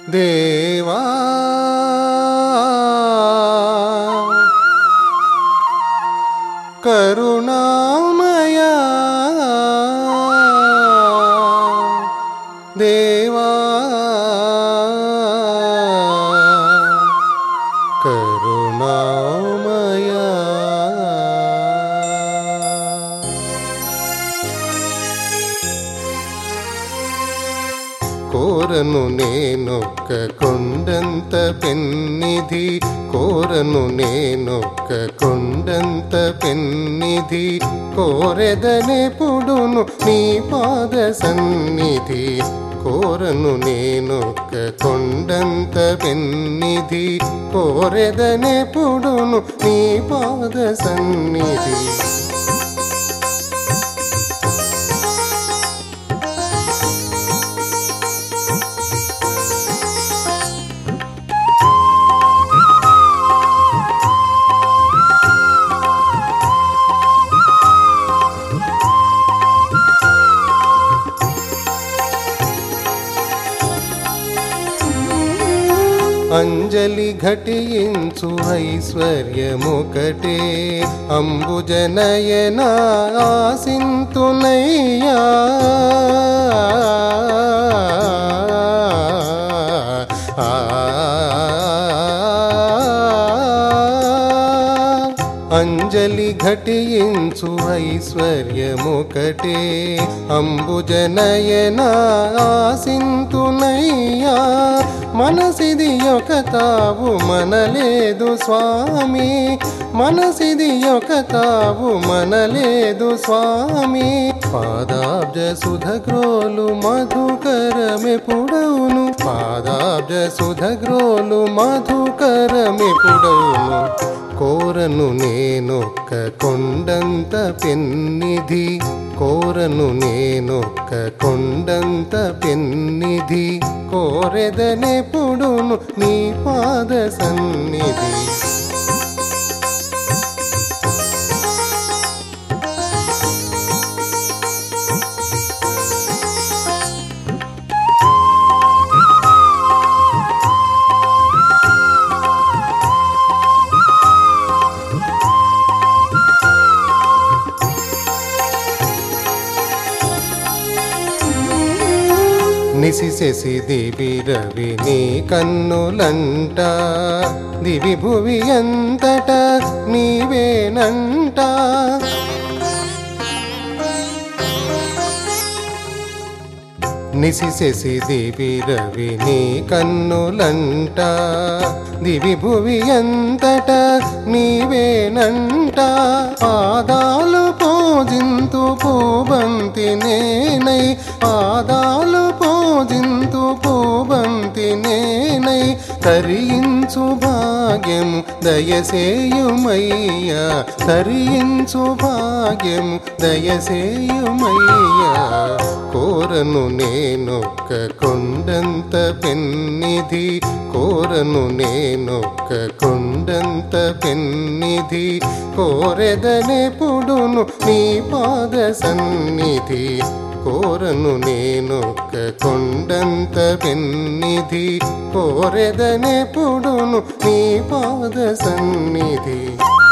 దేవా కరుణామయా దేవా కరుణామయా కోరను నేనొక్క కొండంత పెన్నిధి కోరను నేనొక్క కొండంత పెన్నిధి కోరెదనెపుడును నీ పాద సన్నిధి కోరను నేనొక్క కొండంత పెన్నిధి కోరెదనెపుడును నీ పాద సన్నిధి అంజలి ఘటించు ఐశ్వర్యముకటే అంబుజనయన ఆసింతునయ్యా అంజలి ఘటించు ఐశ్వర్యముకటే అంబుజనయన ఆసింతునయ్యా మనసిది ఒక తావు మనలేదు స్వామి మనసిది ఒక తావు మనలేదు స్వామి పాదాబ్జ సుధగ్రోలు మధుకరమెపుడవును పాదాబ్జ సుధగ్రోలు మధుకరమెపుడవును కోరను నేనొక్క కొండంత పెన్నిధి కోరను నేనొక్క కొండంత పెన్నిధి కోరెదనెపుడును నీ పాద సన్నిధి నిసిసెసి దివి రవి నీ కన్నులంట దివి భువి అంతట నీవేనంట నిసిసెసి దివి రవి నీ కన్నులంట దివి భువి అంతట నీవేనంట పాదాలు పూజింతు పూబంతి నేనై పాదాలు పూజింతు పూబంతి నేనై తరించు భాగ్యము దయసేయుమయ్యా తరించు భాగ్యము దయసేయుమయ్యా కోరను నేనొక్క కొండంత పెన్నిధి కోరను నేనొక్క కొండంత పెన్నిధి కోరెదనెపుడును నీ పాద సన్నిధి కోరను నేనొక్క కొండంత పెన్నిధి కోరెదనెపుడును నీ పాద సన్నిధి